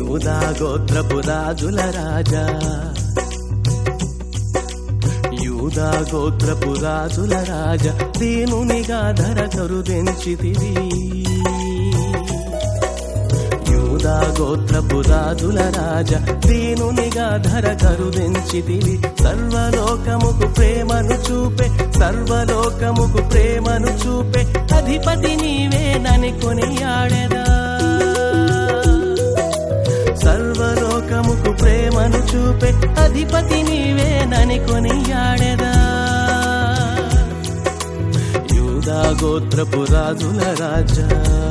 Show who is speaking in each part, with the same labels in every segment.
Speaker 1: యూదా గోత్రపు రాజుల రాజా యూదా గోత్రపు రాజుల రాజా దీనునిగా ధర కరుదెంచితివి యూదా గోత్రపు రాజుల రాజా దీనునిగా ధర కరుదెంచితివి సర్వలోకముకు ప్రేమను చూపే సర్వలోకముకు ప్రేమను చూపే అధిపతి నీవేనని కొనియాడెదా సర్వలోకముకు ప్రేమను చూపే అధిపతి నీవేనని కొనియాడెదా యూదా గోత్రపు రాజుల రాజా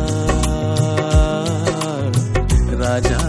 Speaker 1: రాజా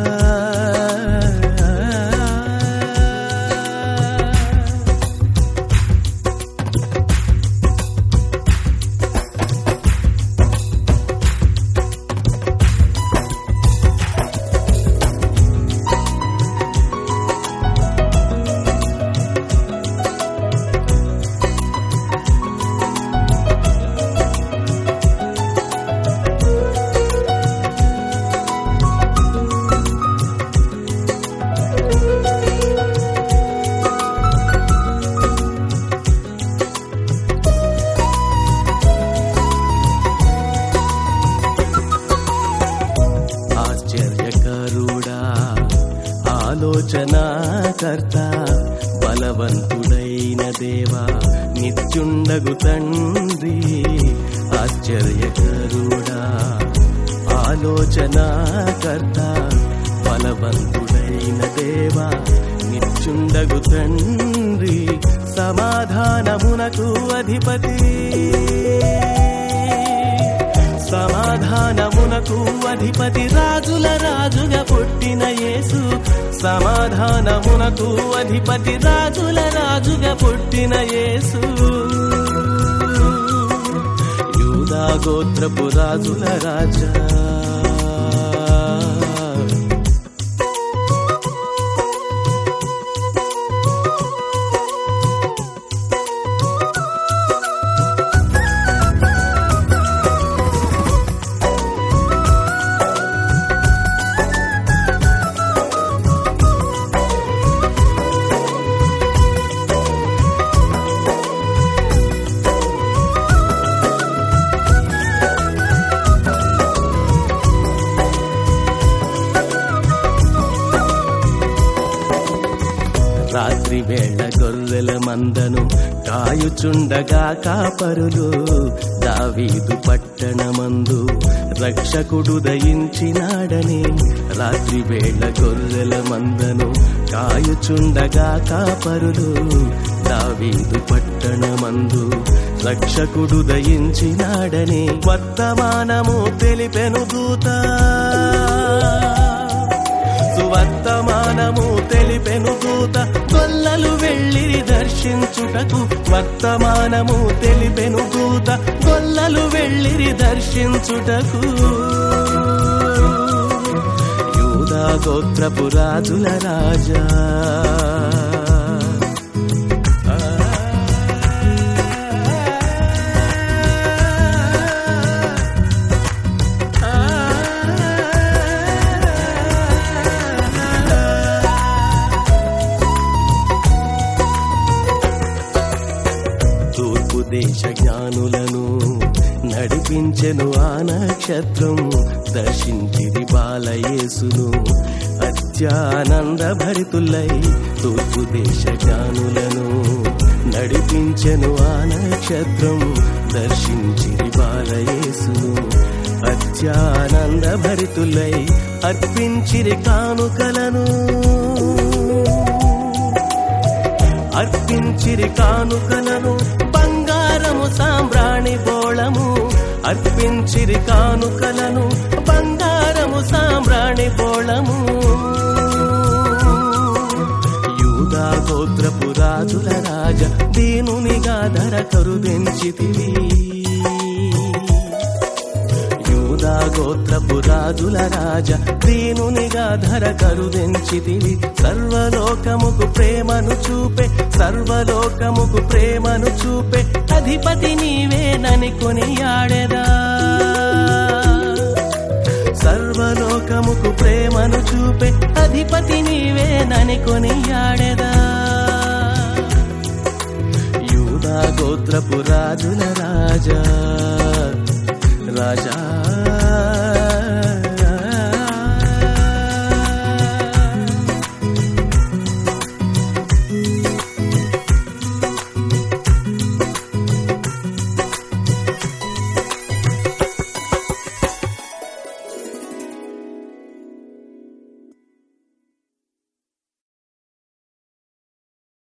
Speaker 1: ఆశ్చర్యకరుడా ఆలోచనాకర్త బలవంతుడైన దేవా నిత్యుండగు తండ్రి ఆశ్చర్యకరుడా ఆలోచనాకర్త బలవంతుడైన దేవా నిత్యుండగు తండ్రి సమాధానమునకు అధిపతి సమాధానమునకు అధిపతి రాజుల రాజుగా పుట్టిన యేసు సమాధానమునకు అధిపతి రాజుల రాజుగా పుట్టిన యేసు యూదా గోత్రపు రాజుల రాజా రాత్రి వేళ గొర్రెల మందను కాయుచుండగా కాపరులు దావీదు పట్టణమందు రక్షకుడు దయించినాడని రాత్రి వేళ గొర్రెల మందను కాయుచుండగా కాపరులు దావీదు పట్టణమందు రక్షకుడు దయించినాడని వర్తమానము తెలిపెను దూత సువర్తమానము తెలిపెను దూత గొల్లలు వెళ్ళిరి దర్శించుటకు వర్తమానము తెలిపెను దూత గొల్లలు వెళ్ళిరి దర్శించుటకు యూదా గోత్రపు రాజుల రాజా తూర్పు దేశ జ్ఞానులను నడిపించెను ఆ నక్షత్రం దర్శించిది బాలయేసును అత్యానంద భరితులై తూర్పు దేశ జ్ఞానులను నడిపించెను ఆ నక్షత్రం దర్శించిది బాలయేసును అత్యానంద భరితులై అర్పించిరి కానుకలను అర్పించిరి కానుకలను బంగారము సాంబ్రాణి బోళము అర్పించిరి కానుకలను బంగారము సాంబ్రాణి బోళము యూదా గోత్రపు రాజుల రాజ దీనునిగా ధర కరుదెంచితివి యూదా గోత్రపు రాజుల రాజ దీనునిగా ధర కరుదెంచితివి సర్వలోకముకు ప్రేమను చూపే సర్వలోకముకు ప్రేమను చూపే అధిపతి నీవేనని కొనియాడెదా సర్వలోకముకు ప్రేమను చూపే అధిపతి నీవేనని కొనియాడెదా యూదా గోత్రపు రాజుల రాజా రాజా